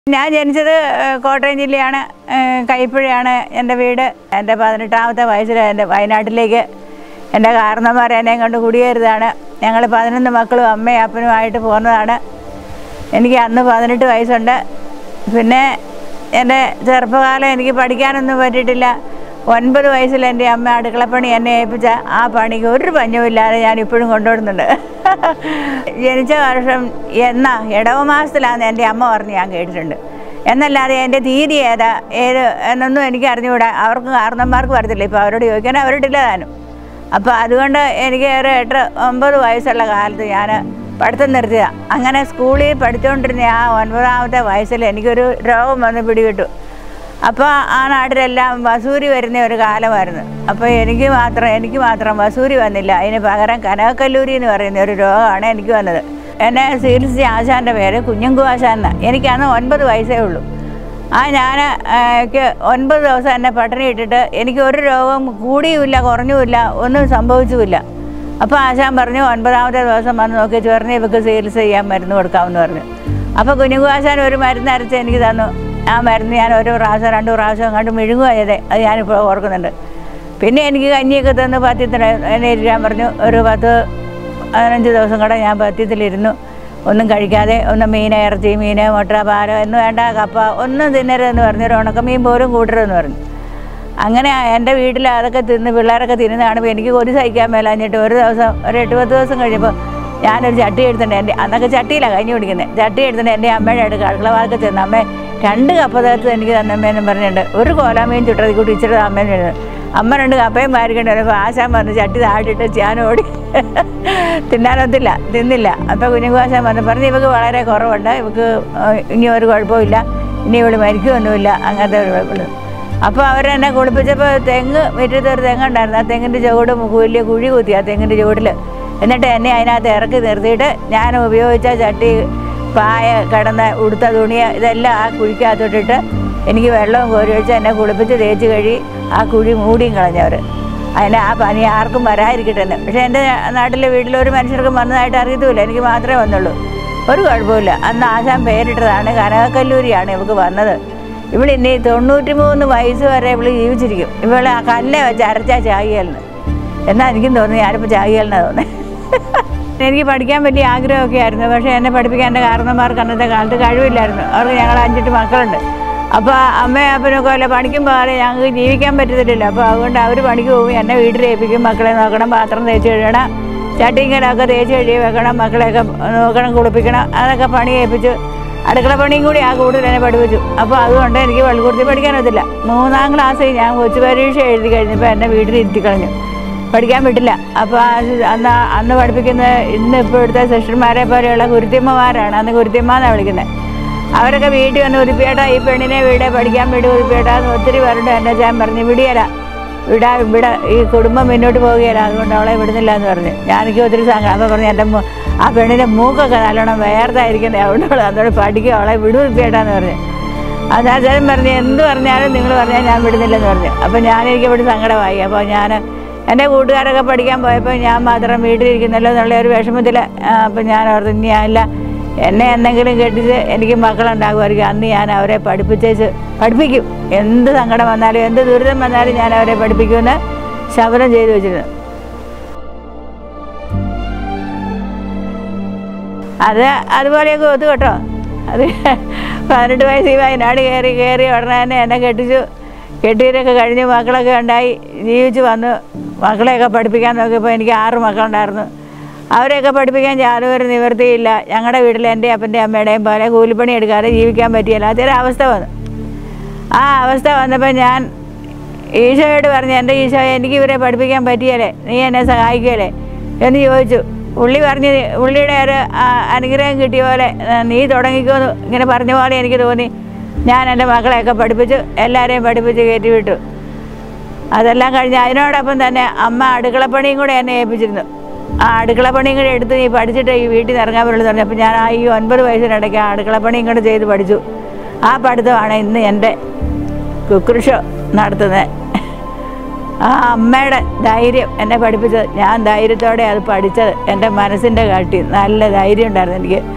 ഞാൻ ജനിച്ചത് ഏഹ്, കോട്ടയം ജില്ലയാണ് ഏഹ്, കൈപ്പുഴയാണ് എൻ്റെ വീട് എൻ്റെ പതിനെട്ടാമത്തെ വയസ്സിൽ എൻ്റെ വയനാട്ടിലേക്ക് എൻ്റെ കാരണന്മാർ എന്നെയും കൊണ്ട് കുടിയേറിയതാണ് ഞങ്ങൾ പതിനൊന്ന് മക്കളും അമ്മയും അപ്പനുമായിട്ട് പോകുന്നതാണ് എനിക്ക് അന്ന് പതിനെട്ട് വയസ്സുണ്ട് പിന്നെ എൻ്റെ ചെറുപ്പകാലം എനിക്ക് പഠിക്കാനൊന്നും പറ്റിയിട്ടില്ല ഒൻപത് വയസ്സിൽ എൻ്റെ അമ്മ അടുക്കളപ്പണി എന്നെ ഏൽപ്പിച്ച ആ പണിക്ക് ഒരു പഞ്ഞവുമില്ലാതെ ഞാൻ ഇപ്പോഴും കൊണ്ടുപോകുന്നുണ്ട് ജനിച്ച വർഷം എന്നാ ഇടവ മാസത്തിലാണെന്ന് എൻ്റെ അമ്മ പറഞ്ഞ് ഞാൻ കേട്ടിട്ടുണ്ട് എന്നല്ലാതെ എൻ്റെ തീയതി ഏതാ ഏത് എന്നൊന്നും എനിക്ക് അറിഞ്ഞുകൂടാ അവർക്ക് കാരണന്മാർക്ക് വരത്തില്ല ഇപ്പോൾ അവരോട് ചോദിക്കാൻ അവരോടില്ല താനും അപ്പോൾ അതുകൊണ്ട് എനിക്ക് ഒരു എട്ട് ഒമ്പത് വയസ്സുള്ള കാലത്ത് ഞാൻ പഠിത്തം നിർത്തിയതാണ് അങ്ങനെ സ്കൂളിൽ പഠിച്ചുകൊണ്ടിരുന്ന ആ ഒൻപതാമത്തെ വയസ്സിൽ എനിക്കൊരു രോഗം വന്ന് പിടികിട്ടു അപ്പോൾ ആ നാട്ടിലെല്ലാം വസൂരി വരുന്ന ഒരു കാലമായിരുന്നു അപ്പോൾ എനിക്ക് മാത്രം എനിക്ക് മാത്രം വസൂരി വന്നില്ല അതിന് പകരം കനകക്കല്ലൂരി എന്ന് പറയുന്ന ഒരു രോഗമാണ് എനിക്ക് വന്നത് എന്നെ ചികിത്സിച്ച ആശാൻ്റെ പേര് കുഞ്ഞുങ്കു ആശാൻ എന്നാണ് എനിക്കന്ന് ഒൻപത് വയസ്സേ ഉള്ളൂ ആ ഞാൻ എനിക്ക് ഒൻപത് ദിവസം എന്നെ പട്ടിണി ഇട്ടിട്ട് എനിക്ക് ഒരു രോഗം കൂടിയുമില്ല കുറഞ്ഞുമില്ല ഒന്നും സംഭവിച്ചുമില്ല അപ്പോൾ ആശാൻ പറഞ്ഞു ഒൻപതാമത്തെ ദിവസം വന്ന് നോക്കി ചൊറിഞ്ഞ് ഇവക്ക് ചികിത്സ ചെയ്യാൻ മരുന്ന് കൊടുക്കാമെന്ന് പറഞ്ഞു അപ്പോൾ കുഞ്ഞുങ്കു ആശാൻ ഒരു മരുന്ന് അരച്ച് എനിക്ക് തന്നു ആ മരുന്ന് ഞാൻ ഒരു പ്രാവശ്യം രണ്ട് പ്രാവശ്യം അങ്ങോട്ട് മെഴുകുക ചെയ്തേ അത് ഞാനിപ്പോൾ ഓർക്കുന്നുണ്ട് പിന്നെ എനിക്ക് കഞ്ഞിയൊക്കെ തന്ന് പത്യത്തിന് എന്നെ ഇരിക്കാൻ പറഞ്ഞു ഒരു പത്ത് പതിനഞ്ച് ദിവസം കൂടെ ഞാൻ പത്യത്തിലിരുന്നു ഒന്നും കഴിക്കാതെ ഒന്ന് മീൻ ഇറച്ചി മീൻ മുട്ട പാല് എന്ന് വേണ്ട കപ്പ ഒന്നും തിന്നരുതെന്ന് പറഞ്ഞു ഒരു ഉണക്കമീൻ പോലും കൂട്ടരുതെന്ന് പറഞ്ഞു അങ്ങനെ എൻ്റെ വീട്ടിൽ അതൊക്കെ തിന്ന് പിള്ളേരൊക്കെ തിന്നുന്ന കാണുമ്പോൾ എനിക്ക് കൊതി സഹിക്കാൻ മേലാഞ്ഞിട്ട് ഒരു ദിവസം ഒരു എട്ട് പത്ത് ദിവസം കഴിഞ്ഞപ്പോൾ ഞാനൊരു ചട്ടി എടുത്തിട്ടുണ്ട് എൻ്റെ അന്നൊക്കെ ചട്ടിയിലാണ് കഞ്ഞി കുടിക്കുന്നത് ചട്ടി എടുത്തിട്ട് എൻ്റെ അമ്മയുടെ അടുക്ക അടുക്കളവാർക്ക് ചെന്ന് അമ്മേ രണ്ട് കപ്പ തേർത്ത് എനിക്ക് തന്നമ്മേന്നും പറഞ്ഞിട്ടുണ്ട് ഒരു കോലാമീൻ ചുട്ടതി കൂട്ടി ഇച്ചിരി അമ്മേന്ന് എഴുതുന്നത് അമ്മ രണ്ട് കപ്പയും മാരിക്കൊണ്ട് വരുമ്പോൾ ആശാൻ പറഞ്ഞു ചട്ടി താടിയിട്ട് ഞാൻ ഓടി തിന്നാനൊത്തില്ല തിന്നില്ല അപ്പോൾ കുഞ്ഞുങ്ങാശാൻ പറഞ്ഞു പറഞ്ഞു ഇവക്ക് വളരെ കുറവുണ്ട് ഇവക്ക് ഇനി ഒരു കുഴപ്പമില്ല ഇനി ഇവള് മരിക്കുമൊന്നുമില്ല അങ്ങനത്തെ ഒരു കുഴപ്പമില്ല അപ്പോൾ അവരെന്നെ കുളിപ്പിച്ചപ്പോൾ തെങ്ങ് മുറ്റത്ത് ഒരു തെങ്ങുണ്ടായിരുന്നു ആ തെങ്ങിൻ്റെ ചുവട് വലിയ കുഴി കുത്തി ആ തെങ്ങിൻ്റെ ചുവട്ടിൽ എന്നിട്ട് എന്നെ അതിനകത്ത് ഇറക്കി നിർത്തിയിട്ട് ഞാൻ ഉപയോഗിച്ച ചട്ടി പായ കിടന്ന ഉടുത്ത തുണി ഇതെല്ലാം ആ കുഴിക്കകത്തോട്ടിട്ട് എനിക്ക് വെള്ളവും കോരി ഒഴിച്ച് എന്നെ കുളിപ്പിച്ച് തേച്ച് കഴി ആ കുഴി മൂടിയും കളഞ്ഞവർ അതിന് ആ പനി ആർക്കും വരാതിരിക്കട്ടെ എന്ന് പക്ഷേ എൻ്റെ നാട്ടിലെ വീട്ടിൽ ഒരു മനുഷ്യർക്കും വന്നതായിട്ട് അറിയത്തുമില്ല എനിക്ക് മാത്രമേ വന്നുള്ളൂ ഒരു കുഴപ്പമില്ല അന്ന് ആശാൻ പേരിട്ടതാണ് കനകക്കല്ലൂരിയാണ് ഇവൾക്ക് വന്നത് ഇവിടെ ഇനി തൊണ്ണൂറ്റി മൂന്ന് വയസ്സ് വരെ ഇവള് ജീവിച്ചിരിക്കും ഇവള് ആ കല്ലെ വെച്ച് അരച്ചാ ചാകിയലിന് എന്നാൽ എനിക്കും തോന്നി ഞാനിപ്പോൾ ചാകിയലിനാണ് തോന്നുന്നത് എനിക്ക് പഠിക്കാൻ വലിയ ആഗ്രഹമൊക്കെ ആയിരുന്നു പക്ഷേ എന്നെ പഠിപ്പിക്കാൻ എൻ്റെ കാരണന്മാർക്ക് അന്നത്തെ കാലത്ത് കഴിവില്ലായിരുന്നു അവർക്ക് ഞങ്ങൾ അഞ്ചെട്ട് മക്കളുണ്ട് അപ്പോൾ അമ്മയും അപ്പനൊക്കെ വല്ല പണിക്കും പോകാതെ ഞങ്ങൾക്ക് ജീവിക്കാൻ പറ്റത്തില്ലല്ലോ അപ്പോൾ അതുകൊണ്ട് അവർ പണിക്ക് പോകും എന്നെ വീട്ടിൽ ഏൽപ്പിക്കും മക്കളെ നോക്കണം പാത്രം തേച്ച് കഴുകണം ചട്ടിങ്ങനൊക്കെ തേച്ച് കഴുകി വെക്കണം മക്കളെയൊക്കെ നോക്കണം കുളിപ്പിക്കണം അതൊക്കെ പണി ഏൽപ്പിച്ചു അടുക്കള പണിയും കൂടി ആ കൂടുതൽ എന്നെ പഠിപ്പിച്ചു അപ്പോൾ അതുകൊണ്ട് എനിക്ക് വെള്ളക്കുർത്തി പഠിക്കാനൊത്തില്ല മൂന്നാം ക്ലാസ്സിൽ ഞാൻ കൊച്ചു പരീക്ഷ എഴുതി കഴിഞ്ഞപ്പോൾ എന്നെ വീട്ടിൽ ഇരുത്തി കളഞ്ഞു പഠിക്കാൻ പറ്റില്ല അപ്പോൾ അന്ന് അന്ന് പഠിപ്പിക്കുന്ന ഇന്ന് ഇപ്പോൾ ഇവിടുത്തെ സിസ്റ്റർമാരെ പോലെയുള്ള കുരുത്തിയമ്മമാരാണ് അന്ന് കുരുത്തിയമ്മ എന്നാണ് വിളിക്കുന്നത് അവരൊക്കെ വീട്ടിൽ വന്ന് ഉരുപ്പിയേട്ടാ ഈ പെണ്ണിനെ വീടെ പഠിക്കാൻ വിടും ഉരുപ്പിയേട്ടാ എന്ന് ഒത്തിരി പേരുണ്ട് എന്നെ ഞാൻ പറഞ്ഞു വിടിയല വിടാ ഇവിടെ ഈ കുടുംബം മുന്നോട്ട് പോവുകയില്ല അതുകൊണ്ട് അവളെ വിടുന്നില്ല എന്ന് പറഞ്ഞു ഞാനെനിക്ക് ഒത്തിരി സങ്കടം അപ്പോൾ പറഞ്ഞു എൻ്റെ മൂ- ആ പെണ്ണിൻ്റെ മൂക്കൊക്കെ നല്ലോണം വേർതായിരിക്കുന്നത് അതുകൊണ്ട് അവൾ അതോട് പഠിക്കുക അവളെ വിടും ഉരുപ്പിയേട്ടാന്ന് പറഞ്ഞു അത് അച്ഛൻ പറഞ്ഞു എന്ത് പറഞ്ഞാലും നിങ്ങൾ പറഞ്ഞാൽ ഞാൻ വിടുന്നില്ലെന്ന് പറഞ്ഞു അപ്പോൾ ഞാൻ എനിക്ക് ഇവിടെ സങ്കടമായി അപ്പോൾ ഞാൻ എൻ്റെ കൂട്ടുകാരൊക്കെ പഠിക്കാൻ പോയപ്പോൾ ഞാൻ മാത്രം വീട്ടിലിരിക്കുന്നല്ലോ എന്നുള്ള ഒരു വിഷമത്തിൽ അപ്പം ഞാൻ ഓർത്തു ഇനി അല്ല എന്നെ എന്തെങ്കിലും കെട്ടിച്ച് എനിക്ക് മക്കളുണ്ടാകുമായിരിക്കും അന്ന് ഞാൻ അവരെ പഠിപ്പിച്ചേച്ച് പഠിപ്പിക്കും എന്ത് സങ്കടം വന്നാലും എന്ത് ദുരിതം വന്നാലും ഞാൻ അവരെ പഠിപ്പിക്കുമെന്ന് ശബരം ചെയ്തു വെച്ചിരുന്നു അത് അതുപോലെയൊക്കെ ഒത്തു കേട്ടോ അത് പതിനെട്ട് വയസ്സിൽ വയനാട് കയറി കയറി ഉടനെ തന്നെ എന്നെ കെട്ടിച്ചു കെട്ടിയതൊക്കെ കഴിഞ്ഞ് മക്കളൊക്കെ ഉണ്ടായി ജീവിച്ച് വന്നു മക്കളെയൊക്കെ പഠിപ്പിക്കാൻ നോക്കിയപ്പോൾ എനിക്ക് ആറ് മക്കളുണ്ടായിരുന്നു അവരെയൊക്കെ പഠിപ്പിക്കാൻ യാതൊരു നിവൃത്തിയില്ല ഞങ്ങളുടെ വീട്ടിൽ എൻ്റെ അപ്പൻ്റെ അമ്മയുടെയും പോലെ കൂലിപ്പണി എടുക്കാതെ ജീവിക്കാൻ പറ്റിയില്ല അതൊരു അവസ്ഥ വന്നു ആ അവസ്ഥ വന്നപ്പോൾ ഞാൻ ഈശോയോട് പറഞ്ഞു എൻ്റെ ഈശോ എനിക്ക് ഇവരെ പഠിപ്പിക്കാൻ പറ്റിയല്ലേ നീ എന്നെ സഹായിക്കല്ലേ എന്ന് ചോദിച്ചു പുള്ളി പറഞ്ഞ് പുള്ളിയുടെ ഒരു ആ, അനുഗ്രഹം കിട്ടിയ പോലെ ആ, നീ തുടങ്ങിക്കുമെന്ന് ഇങ്ങനെ പറഞ്ഞ പോലെ എനിക്ക് തോന്നി ഞാൻ എൻ്റെ മക്കളെയൊക്കെ പഠിപ്പിച്ചു എല്ലാവരെയും പഠിപ്പിച്ച് കയറ്റി വിട്ടു അതെല്ലാം കഴിഞ്ഞ് അതിനോടൊപ്പം തന്നെ അമ്മ അടുക്കളപ്പണിയും കൂടെ എന്നെ ഏൽപ്പിച്ചിരുന്നു ആ അടുക്കളപ്പണിയും കൂടെ എടുത്ത് നീ പഠിച്ചിട്ട് ഈ വീട്ടിൽ നിന്ന് ഇറങ്ങാൻ പറ്റുള്ളൂ പറഞ്ഞു അപ്പോൾ ഞാൻ ആ ഈ ഒൻപത് വയസ്സിനിടയ്ക്ക് ആ അടുക്കളപ്പണിയും കൂടെ ചെയ്ത് പഠിച്ചു ആ പഠിത്തമാണ് ഇന്ന് എൻ്റെ കുക്കൃഷ നടത്തുന്നത് ആ അമ്മയുടെ ധൈര്യം എന്നെ പഠിപ്പിച്ചത് ഞാൻ ധൈര്യത്തോടെ അത് പഠിച്ചത് എൻ്റെ മനസ്സിൻ്റെ കാട്ടി നല്ല ധൈര്യം ഉണ്ടായിരുന്നു എനിക്ക്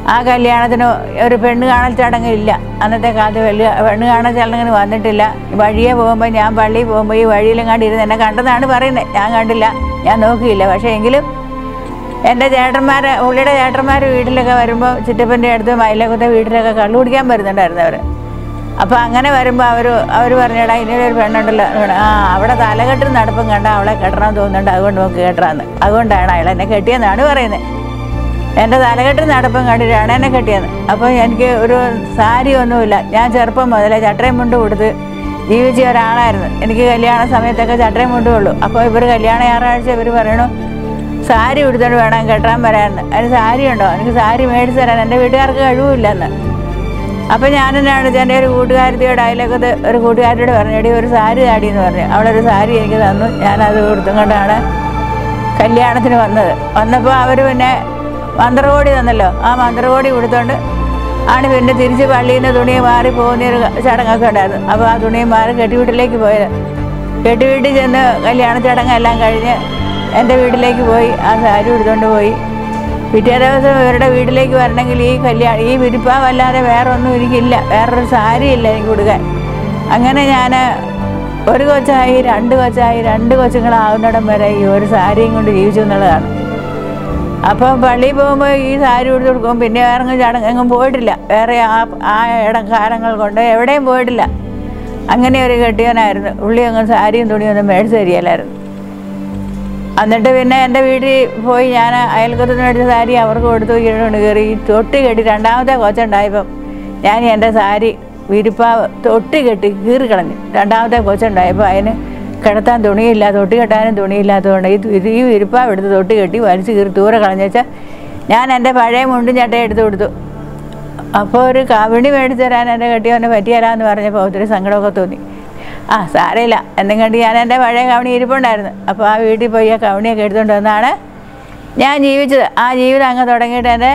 ആ കല്യാണത്തിന് ഒരു പെണ്ണ് കാണൽ ചടങ്ങ് ഇല്ല അന്നത്തെ കാലത്ത് വലിയ പെണ്ണ് കാണൽ ചടങ്ങിന് വന്നിട്ടില്ല വഴിയെ പോകുമ്പോൾ ഞാൻ പള്ളിയിൽ പോകുമ്പോൾ ഈ വഴിയിലെങ്ങാണ്ട് ഇരുന്ന് എന്നെ കണ്ടെന്നാണ് പറയുന്നത് ഞാൻ കണ്ടില്ല ഞാൻ നോക്കിയില്ല പക്ഷേ എങ്കിലും എൻ്റെ ചേട്ടന്മാർ പുള്ളിയുടെ ചേട്ടന്മാർ വീട്ടിലൊക്കെ വരുമ്പോൾ ചിറ്റപ്പൻ്റെ അടുത്ത് മയിലക്കത്തെ വീട്ടിലൊക്കെ കള്ളു കുടിക്കാൻ വരുന്നുണ്ടായിരുന്നു അവർ അപ്പോൾ അങ്ങനെ വരുമ്പോൾ അവർ അവർ പറഞ്ഞടാ ഇനിയൊരു ഒരു പെണ്ണുണ്ടല്ലോ എന്ന് പറഞ്ഞു. ആ അവിടെ തലകെട്ടും നടപ്പും കണ്ട അവളെ കെട്ടണം തോന്നുന്നുണ്ട് അതുകൊണ്ട് നോക്ക് കെട്ടറാന്ന് അതുകൊണ്ടാണ് അയാൾ എന്നെ കെട്ടിയെന്നാണ് പറയുന്നത് എൻ്റെ തലകെട്ടും നടപ്പും കണ്ടിട്ടാണ് എന്നെ കെട്ടിയത് അപ്പോൾ എനിക്ക് ഒരു സാരി ഒന്നുമില്ല ഞാൻ ചെറുപ്പം മുതലേ ചട്ടയും മുണ്ട് കൊടുത്ത് ജീവിച്ച ഒരാളായിരുന്നു എനിക്ക് കല്യാണ സമയത്തൊക്കെ ചട്ടയും മുണ്ടേ ഉള്ളൂ അപ്പോൾ ഇവർ കല്യാണ ഞായറാഴ്ച ഇവർ പറയണു സാരി ഉടുത്തോണ്ട് വേണം കെട്ടാൻ വരാമെന്ന് അതിന് സാരി ഉണ്ടോ എനിക്ക് സാരി മേടിച്ച് തരാൻ എൻ്റെ വീട്ടുകാർക്ക് കഴിവില്ലെന്ന് അപ്പം ഞാൻ എന്നാണ് എൻ്റെ ഒരു കൂട്ടുകാരത്തിയോട് അയലക്കത്ത് ഒരു കൂട്ടുകാരിയോട് പറഞ്ഞു എടി ഒരു സാരി താടി എന്ന് പറഞ്ഞു അവളൊരു സാരി എനിക്ക് തന്നു ഞാനത് കൊടുത്തും കൊണ്ടാണ് കല്യാണത്തിന് വന്നത് വന്നപ്പോൾ അവർ പിന്നെ മന്ത്രകോടി തന്നല്ലോ ആ മന്ത്രകോടി കൊടുത്തോണ്ട് ആണ് പിന്നെ തിരിച്ച് പള്ളിയിൽ നിന്ന് തുണി മാറി പോകുന്നൊരു ചടങ്ങൊക്കെ ഉണ്ടായിരുന്നു അപ്പോൾ ആ തുണി മാറി കെട്ടിവീട്ടിലേക്ക് പോയത് കെട്ടിവീട്ടിൽ ചെന്ന് കല്യാണ ചടങ്ങെല്ലാം കഴിഞ്ഞ് എൻ്റെ വീട്ടിലേക്ക് പോയി ആ സാരി എടുത്തുകൊണ്ട് പോയി പിറ്റേ ദിവസം ഇവരുടെ വീട്ടിലേക്ക് വരണമെങ്കിൽ ഈ കല്യാണം ഈ വിരിപ്പാവല്ലാതെ വേറെ ഒന്നും എനിക്കില്ല വേറൊരു സാരി ഇല്ല എനിക്ക് കൊടുക്കാൻ അങ്ങനെ ഞാൻ ഒരു കൊച്ചായി രണ്ട് കൊച്ചായി രണ്ട് കൊച്ചുങ്ങളാവുന്നിടം വരെ ഈ ഒരു സാരിയും കൊണ്ട് ജീവിച്ചു എന്നുള്ളതാണ് അപ്പോൾ പള്ളിയിൽ പോകുമ്പോൾ ഈ സാരി ഉടുത്ത് കൊടുക്കും പിന്നെ വേറെ ചടങ്ങ് എങ്ങും പോയിട്ടില്ല വേറെ ആ ആ ഇടം കാലങ്ങൾ കൊണ്ട് എവിടെയും പോയിട്ടില്ല അങ്ങനെ ഒരു കെട്ടിയവനായിരുന്നു ഉള്ളി അങ്ങ് സാരിയും തുണിയൊന്നും മേടിച്ച് തരികയില്ലായിരുന്നു എന്നിട്ട് പിന്നെ എൻ്റെ വീട്ടിൽ പോയി ഞാൻ അയൽക്കത്ത് നിന്ന് മേടിച്ച സാരി അവർക്ക് കൊടുത്തു കീഴുകൊണ്ട് കയറി ഈ തൊട്ടി കെട്ടി രണ്ടാമത്തെ കൊച്ചുണ്ടായപ്പം ഞാൻ എൻ്റെ സാരി വിരിപ്പാവ് തൊട്ടി കെട്ടി കീറി കളഞ്ഞു രണ്ടാമത്തെ കൊച്ചുണ്ടായപ്പോൾ അതിന് കിടത്താൻ തുണിയില്ല തൊട്ടി കെട്ടാനും തുണിയില്ലാത്തതുകൊണ്ട് ഈ വിരി- ഈ വിരിപ്പാവ് എടുത്ത് തൊട്ടി കെട്ടി വലിച്ച് കീറി ദൂരെ കളഞ്ഞു വെച്ചാൽ ഞാൻ എൻ്റെ പഴയ മുണ്ടും ചട്ടയും എടുത്ത് കൊടുത്തു അപ്പോൾ ഒരു കവിണി മേടിച്ച് തരാൻ എൻ്റെ കെട്ടിയവനെ പറ്റിയല്ലാന്ന് പറഞ്ഞപ്പോൾ ഒത്തിരി സങ്കടമൊക്കെ തോന്നി ആ സാരമില്ല എന്നും കണ്ട് ഞാൻ എൻ്റെ പഴയ കവണി ഇരിപ്പുണ്ടായിരുന്നു അപ്പോൾ ആ വീട്ടിൽ പോയി ആ കവണിയൊക്കെ എടുത്തുകൊണ്ട് വന്നാണ് ഞാൻ ജീവിച്ചത് ആ ജീവിതം അങ്ങ് തുടങ്ങിയിട്ട് എൻ്റെ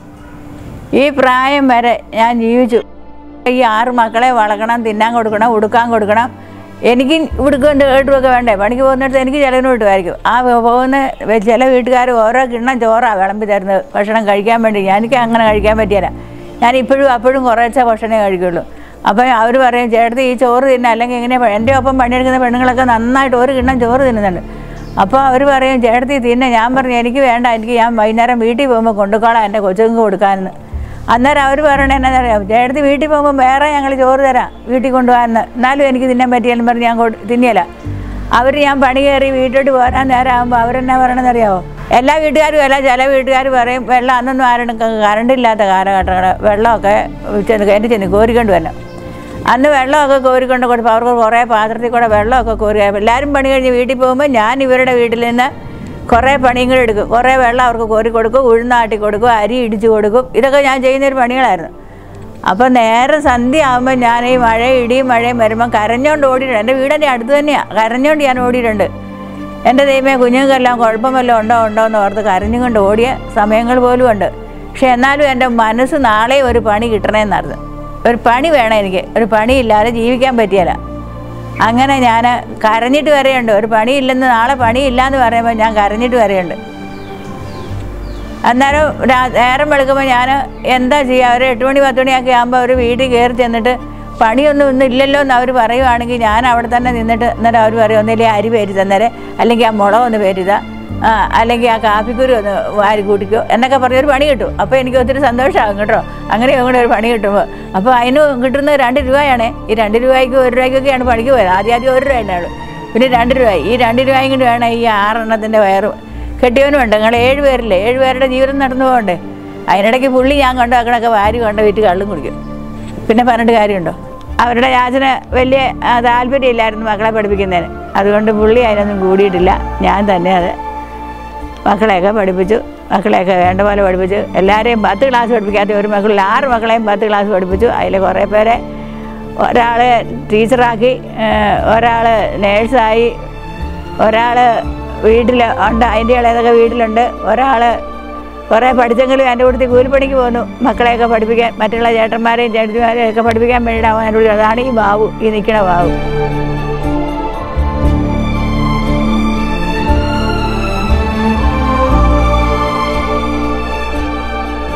ഈ പ്രായം വരെ ഞാൻ ജീവിച്ചു ഈ ആറ് മക്കളെ വളർക്കണം തിന്നാൻ കൊടുക്കണം ഉടുക്കാൻ കൊടുക്കണം എനിക്ക് ഉടുക്കൊണ്ട് കേട്ടുമൊക്കെ വേണ്ടേ പണിക്ക് പോകുന്നിടത്ത് എനിക്ക് ചിലവിന് കിട്ടുമായിരിക്കും ആ പോകുന്ന ചില വീട്ടുകാർ ഓരോ കിണ്ണം ചോറാണ് വിളമ്പി തരുന്നത് ഭക്ഷണം കഴിക്കാൻ വേണ്ടി എനിക്ക് അങ്ങനെ കഴിക്കാൻ പറ്റിയല്ല ഞാൻ ഇപ്പോഴും അപ്പോഴും കുറേശ്ശെ ഭക്ഷണമേ കഴിക്കുള്ളൂ അപ്പോൾ അവർ പറയും ചേട്ടത്തി ഈ ചോറ് തിന്നെ അല്ലെങ്കിൽ ഇങ്ങനെ എൻ്റെ ഒപ്പം പണിയെടുക്കുന്ന പെണ്ണുങ്ങളൊക്കെ നന്നായിട്ട് ഒരു കിണ്ണം ചോറ് തിന്നുന്നുണ്ട് അപ്പോൾ അവർ പറയും ചേട്ടത്തി തിന്നെ ഞാൻ പറഞ്ഞു എനിക്ക് വേണ്ട എനിക്ക് ഞാൻ വൈകുന്നേരം വീട്ടിൽ പോകുമ്പോൾ കൊണ്ടുക്കോളാം എൻ്റെ കൊച്ചുങ്ങൾക്ക് കൊടുക്കാമെന്ന് അന്നേരം അവർ പറയണത് എന്നാന്നറിയാം ചേട്ടത്തി വീട്ടിൽ പോകുമ്പോൾ വേറെ ഞങ്ങൾ ചോറ് തരാം വീട്ടിൽ കൊണ്ടുപോകാമെന്ന് എന്നാലും എനിക്ക് തിന്നാൻ പറ്റിയാലും പറഞ്ഞ് ഞാൻ കൊ- തിന്നിയല്ല അവർ ഞാൻ പണി കയറി വീട്ടിലോട്ട് പോരാൻ നേരമാകുമ്പോൾ അവരെന്നാ പറയണമെന്നറിയാമോ എല്ലാ വീട്ടുകാരും അല്ല ചില വീട്ടുകാർ പറയും വെള്ളം അന്നൊന്നും ആരും കറണ്ട് ഇല്ലാത്ത കാലഘട്ടങ്ങൾ വെള്ളമൊക്കെ ചെന്ന് കയറ്റി ചെന്ന് കോരിക്കൊണ്ട് വരണം അന്ന് വെള്ളമൊക്കെ കോരിക്കൊണ്ട് കൊടുപ്പോൾ അവർക്ക് കുറേ പാത്രത്തിൽ കൂടെ വെള്ളമൊക്കെ കോരി എല്ലാവരും പണി കഴിഞ്ഞ് വീട്ടിൽ പോകുമ്പോൾ ഞാൻ ഇവരുടെ വീട്ടിൽ നിന്ന് കുറേ പണിയും കൂടെ എടുക്കും കുറേ വെള്ളം അവർക്ക് കോരി കൊടുക്കും ഉഴുന്നാട്ടി കൊടുക്കും അരി ഇടിച്ച് കൊടുക്കും ഇതൊക്കെ ഞാൻ ചെയ്യുന്നൊരു പണികളായിരുന്നു അപ്പോൾ നേരെ സന്ധ്യ ആകുമ്പോൾ ഞാൻ ഈ മഴ ഇടിയും മഴയും വരുമ്പോൾ കരഞ്ഞോണ്ട് ഓടിയിട്ടുണ്ട് എൻ്റെ വീടിൻ്റെ അടുത്ത് തന്നെയാണ് കരഞ്ഞോണ്ട് ഞാൻ ഓടിയിട്ടുണ്ട് എൻ്റെ ദൈവമേ കുഞ്ഞുങ്ങൾക്കെല്ലാം കുഴപ്പം വല്ലതും ഉണ്ടോ ഉണ്ടോ എന്ന് ഓർത്ത് കരഞ്ഞും കൊണ്ട് ഓടിയ സമയങ്ങൾ പോലും ഉണ്ട് പക്ഷെ എന്നാലും എൻ്റെ മനസ്സ് നാളെ ഒരു പണി കിട്ടണമെന്നായിരുന്നു ഒരു പണി വേണം എനിക്ക് ഒരു പണിയില്ലാതെ ജീവിക്കാൻ പറ്റിയല്ല അങ്ങനെ ഞാൻ കരഞ്ഞിട്ട് വരെയുണ്ട് ഒരു പണിയില്ലെന്ന് നാളെ പണിയില്ല എന്ന് പറയുമ്പോൾ ഞാൻ കരഞ്ഞിട്ട് വരെയുണ്ട് അന്നേരം രാ- നേരം വെളുക്കുമ്പോൾ ഞാൻ എന്താ ചെയ്യുക ഒരു എട്ട് മണി പത്ത് മണിയൊക്കെ ആകുമ്പോൾ അവർ വീട്ടിൽ കയറി ചെന്നിട്ട് പണിയൊന്നും ഇന്നും ഇല്ലല്ലോ എന്ന് അവർ പറയുവാണെങ്കിൽ ഞാൻ അവിടെ തന്നെ നിന്നിട്ട് അന്നേരം അവർ പറയും ഒന്നില്ലേ അരി പേരി തന്നേരെ അല്ലെങ്കിൽ ആ മുളക് ഒന്ന് പേരിതാ ആ അല്ലെങ്കിൽ ആ കാപ്പിക്കുരു ഒന്ന് വാരി കൂട്ടിക്കോ എന്നൊക്കെ പറഞ്ഞ് ഒരു പണി കിട്ടും അപ്പോൾ എനിക്ക് ഒത്തിരി സന്തോഷമാകും കേട്ടോ അങ്ങനെ കൂടെ ഒരു പണി കിട്ടുമ്പോൾ അപ്പോൾ അതിന് കിട്ടുന്നത് രണ്ട് രൂപയാണ് ഈ രണ്ട് രൂപയ്ക്ക് ഒരു രൂപയ്ക്കൊക്കെയാണ് പണിക്ക് പോയത് ആദ്യം ആദ്യം ഒരു രൂപ ഉണ്ടാവുള്ളൂ പിന്നെ രണ്ട് രൂപ ഈ രണ്ട് രൂപയും കൊണ്ട് വേണം ഈ ആറെണ്ണത്തിൻ്റെ വയറ് കെട്ടിയവനും ഉണ്ട് ഞങ്ങൾ ഏഴ് പേരില്ലേ ഏഴ് പേരുടെ ജീവിതം നടന്നു പോകണ്ടേ അതിനിടയ്ക്ക് പുള്ളി ഞാൻ കൊണ്ടാക്കണൊക്കെ വാരി കൊണ്ട് വീട്ടിൽ കള്ളും കുടിക്കും പിന്നെ പറഞ്ഞിട്ട് കാര്യമുണ്ടോ അവരുടെ യാചന വലിയ ആ, താല്പര്യമില്ലായിരുന്നു മക്കളെ പഠിപ്പിക്കുന്നതിന് അതുകൊണ്ട് പുള്ളി അതിനൊന്നും കൂടിയിട്ടില്ല ഞാൻ തന്നെ അത് മക്കളെയൊക്കെ പഠിപ്പിച്ചു മക്കളെയൊക്കെ വേണ്ട പോലെ പഠിപ്പിച്ചു എല്ലാവരെയും പത്ത് ക്ലാസ് പഠിപ്പിക്കാത്ത ഒരു മക്കളിൽ ആറ് മക്കളെയും പത്ത് ക്ലാസ് പഠിപ്പിച്ചു അതിൽ കുറേ പേരെ ഒരാൾ ടീച്ചറാക്കി ഒരാൾ നേഴ്സായി ഒരാൾ വീട്ടിൽ ഉണ്ട് അതിൻ്റെ ഇളയതൊക്കെ വീട്ടിലുണ്ട് ഒരാൾ കുറേ പഠിച്ചെങ്കിലും എൻ്റെ കൂട്ടത്തിൽ കൂലിപ്പണിക്ക് പോന്നു മക്കളെയൊക്കെ പഠിപ്പിക്കാൻ മറ്റുള്ള ചേട്ടന്മാരെയും ചേട്ടന്മാരെയും ഒക്കെ പഠിപ്പിക്കാൻ വേണ്ടിയിട്ട് അവൻ എൻ്റെ കൂടെ അതാണ് ഈ ബാബു ഈ നിൽക്കണ ബാബു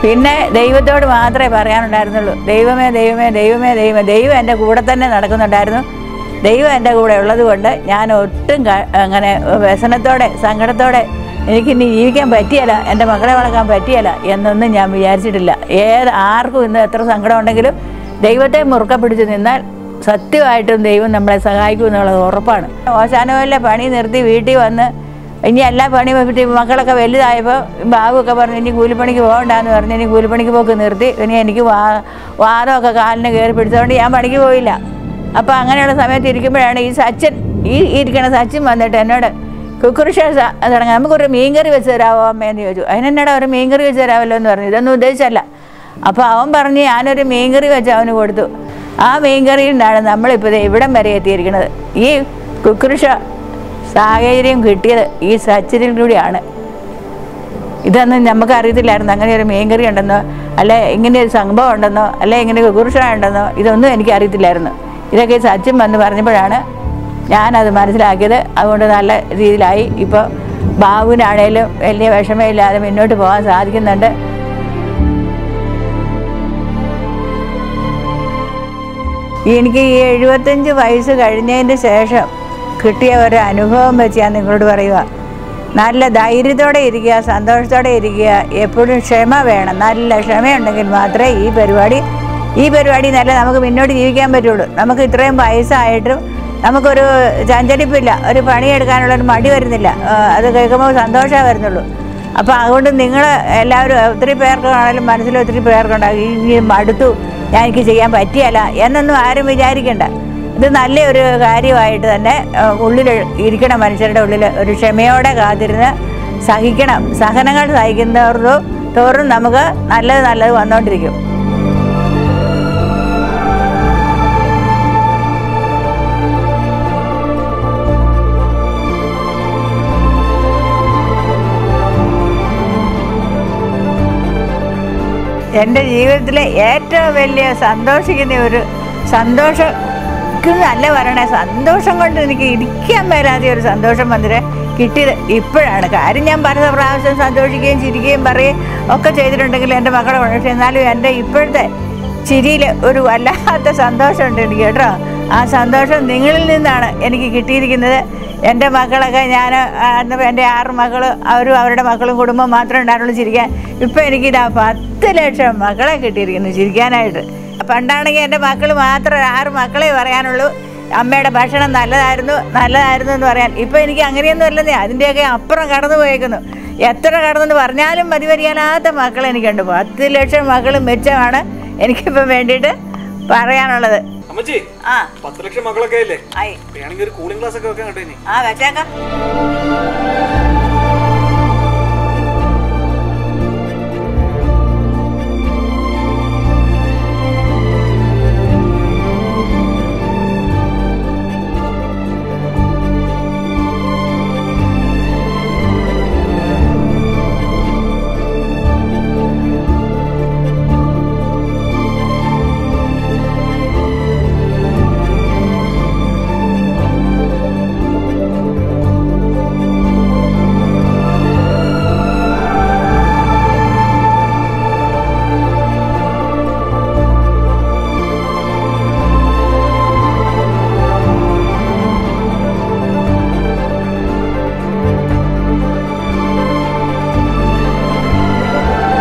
പിന്നെ ദൈവത്തോട് മാത്രമേ പറയാനുണ്ടായിരുന്നുള്ളൂ ദൈവമേ ദൈവമേ ദൈവമേ ദൈവമേ ദൈവം എൻ്റെ കൂടെ തന്നെ നടക്കുന്നുണ്ടായിരുന്നു ദൈവം എൻ്റെ കൂടെ ഉള്ളത് കൊണ്ട് ഞാൻ ഒട്ടും ക- അങ്ങനെ വ്യസനത്തോടെ സങ്കടത്തോടെ എനിക്കിനി ജീവിക്കാൻ പറ്റിയല്ല എൻ്റെ മക്കളെ വളർക്കാൻ പറ്റിയല്ല എന്നൊന്നും ഞാൻ വിചാരിച്ചിട്ടില്ല ഏത് ആർക്കും ഇന്ന് എത്ര സങ്കടം ഉണ്ടെങ്കിലും ദൈവത്തെ മുറുക്ക പിടിച്ച് നിന്നാൽ സത്യമായിട്ടും ദൈവം നമ്മളെ സഹായിക്കും എന്നുള്ളത് ഉറപ്പാണ് ഓശാനവല്ല പണി നിർത്തി വീട്ടിൽ വന്ന് ഇനി എല്ലാ പണിയും പറ്റി മക്കളൊക്കെ വലുതായപ്പോൾ ബാബുവൊക്കെ പറഞ്ഞു ഇനി കൂലിപ്പണിക്ക് പോകണ്ടെന്ന് പറഞ്ഞ് ഇനി കൂലിപ്പണിക്ക് പോക്ക് നിർത്തി ഇനി എനിക്ക് വാ വാദമൊക്കെ കാലിന് കയറി പിടിച്ചതുകൊണ്ട് ഞാൻ പണിക്ക് പോയില്ല അപ്പോൾ അങ്ങനെയുള്ള സമയത്ത് ഇരിക്കുമ്പോഴാണ് ഈ സച്ചിൻ ഈ ഇരിക്കണ സച്ചിൻ വന്നിട്ട് എന്നോട് കുക്കുറിഷ തുടങ്ങാം നമുക്കൊരു മീൻകറി വെച്ച് തരാമോ അമ്മയെന്ന് ചോദിച്ചു അതിനെന്നടാ ഒരു മീൻകറി വെച്ച് തരാമല്ലോ എന്ന് പറഞ്ഞു ഇതൊന്നും ഉദ്ദേശിച്ചല്ല അപ്പോൾ അവൻ പറഞ്ഞ് ഞാനൊരു മീൻകറി വെച്ച് അവന് കൊടുത്തു ആ മീൻകറിയിൽ നിന്നാണ് നമ്മളിപ്പോൾ ദേ ഇവിടം വരെ എത്തിയിരിക്കുന്നത് ഈ കുക്കുറിഷ സാഹചര്യം കിട്ടിയത് ഈ സച്ചിനിൽ കൂടിയാണ് ഇതൊന്നും നമുക്ക് അറിയത്തില്ലായിരുന്നു അങ്ങനെ ഒരു മീൻകറി ഉണ്ടെന്നോ അല്ലെ ഇങ്ങനെ ഒരു സംഭവം ഉണ്ടെന്നോ അല്ലെ ഇങ്ങനെ കുകുർഷ ഉണ്ടെന്നോ ഇതൊന്നും എനിക്ക് അറിയത്തില്ലായിരുന്നു ഇതൊക്കെ ഈ സച്ചിൻ വന്ന് പറഞ്ഞപ്പോഴാണ് ഞാനത് മനസ്സിലാക്കിയത് അതുകൊണ്ട് നല്ല രീതിയിലായി ഇപ്പോൾ ബാബുവിനാണേലും വലിയ വിഷമമില്ലാതെ മുന്നോട്ട് പോകാൻ സാധിക്കുന്നുണ്ട് എനിക്ക് ഈ എഴുപത്തഞ്ച് വയസ്സ് കഴിഞ്ഞതിന് ശേഷം കിട്ടിയ ഒരു അനുഭവം വെച്ച് ഞാൻ നിങ്ങളോട് പറയുക നല്ല ധൈര്യത്തോടെ ഇരിക്കുക സന്തോഷത്തോടെ ഇരിക്കുക എപ്പോഴും ക്ഷമ വേണം നല്ല ക്ഷമയുണ്ടെങ്കിൽ മാത്രമേ ഈ പരിപാടി ഈ പരിപാടി നല്ല നമുക്ക് മുന്നോട്ട് ജീവിക്കാൻ പറ്റുള്ളൂ നമുക്ക് ഇത്രയും വയസ്സായിട്ടും നമുക്കൊരു ചഞ്ചലിപ്പില്ല ഒരു പണിയെടുക്കാനുള്ള ഒരു മടി വരുന്നില്ല ആ, അത് കേൾക്കുമ്പോൾ സന്തോഷമേ വരുന്നുള്ളൂ അപ്പോൾ അതുകൊണ്ട് നിങ്ങൾ എല്ലാവരും ഒത്തിരി പേർക്കാണെങ്കിലും മനസ്സിൽ ഒത്തിരി പേർക്കുണ്ടാകും ഈ മടുത്തു ഞാൻ എനിക്ക് ചെയ്യാൻ പറ്റിയല്ല എന്നൊന്നും ആരും വിചാരിക്കണ്ട ഇത് നല്ലൊരു കാര്യമായിട്ട് തന്നെ ആ, ഉള്ളിൽ ഇരിക്കണം മനുഷ്യരുടെ ഉള്ളിൽ ഒരു ക്ഷമയോടെ കാത്തിരുന്ന് സഹിക്കണം സഹനങ്ങൾ സഹിക്കുന്നവരും തോറും നമുക്ക് നല്ലത് നല്ലത് വന്നുകൊണ്ടിരിക്കും എൻ്റെ ജീവിതത്തിലെ ഏറ്റവും വലിയ സന്തോഷിക്കുന്ന ഒരു സന്തോഷം അല്ല പറയണേ സന്തോഷം കൊണ്ട് എനിക്ക് ഇരിക്കാൻ മേലാതെ ഒരു സന്തോഷം വന്നിട്ട് കിട്ടിയത് ഇപ്പോഴാണ് കാര്യം ഞാൻ പല പ്രാവശ്യം സന്തോഷിക്കുകയും ചിരിക്കുകയും പറയുകയും ഒക്കെ ചെയ്തിട്ടുണ്ടെങ്കിൽ എൻ്റെ മക്കളെ പക്ഷേ എന്നാലും എൻ്റെ ഇപ്പോഴത്തെ ചിരിയിൽ ഒരു വല്ലാത്ത സന്തോഷമുണ്ട് എനിക്ക് കേട്ടോ ആ സന്തോഷം നിങ്ങളിൽ നിന്നാണ് എനിക്ക് കിട്ടിയിരിക്കുന്നത് എൻ്റെ മക്കളൊക്കെ ഞാൻ അന്ന് എൻ്റെ ആറ് മക്കൾ അവരും അവരുടെ മക്കളും കുടുംബം മാത്രമേ ഉണ്ടായിരുന്നുള്ളൂ ചിരിക്കാൻ ഇപ്പം എനിക്കിതാ പത്ത് ലക്ഷം മക്കളെ കിട്ടിയിരിക്കുന്നു ചിരിക്കാനായിട്ട് പണ്ടാണെങ്കിൽ എൻ്റെ മക്കൾ മാത്രം ആറ് മക്കളെ പറയാനുള്ളൂ അമ്മയുടെ ഭക്ഷണം നല്ലതായിരുന്നു നല്ലതായിരുന്നു എന്ന് പറയാൻ ഇപ്പം എനിക്ക് അങ്ങനെയൊന്നും അല്ലെന്നേ അതിൻ്റെയൊക്കെ അപ്പുറം കടന്നു പോയേക്കുന്നു എത്ര കടന്നെന്ന് പറഞ്ഞാലും മതി വരിയാലാത്ത മക്കൾ എനിക്കുണ്ട് പത്ത് ലക്ഷം മക്കൾ മെച്ചമാണ് എനിക്കിപ്പം വേണ്ടിയിട്ട് പറയാനുള്ളത് അമ്മച്ചി ആ പത്ത് ലക്ഷം മക്കളൊക്കെ അല്ലേ ആയി വേണമെങ്കിൽ ഒരു കൂളിംഗ് ഗ്ലാസ് ഒക്കെ വെക്കാൻ കേട്ടോ ഇനി ആ വെച്ചേക്കാം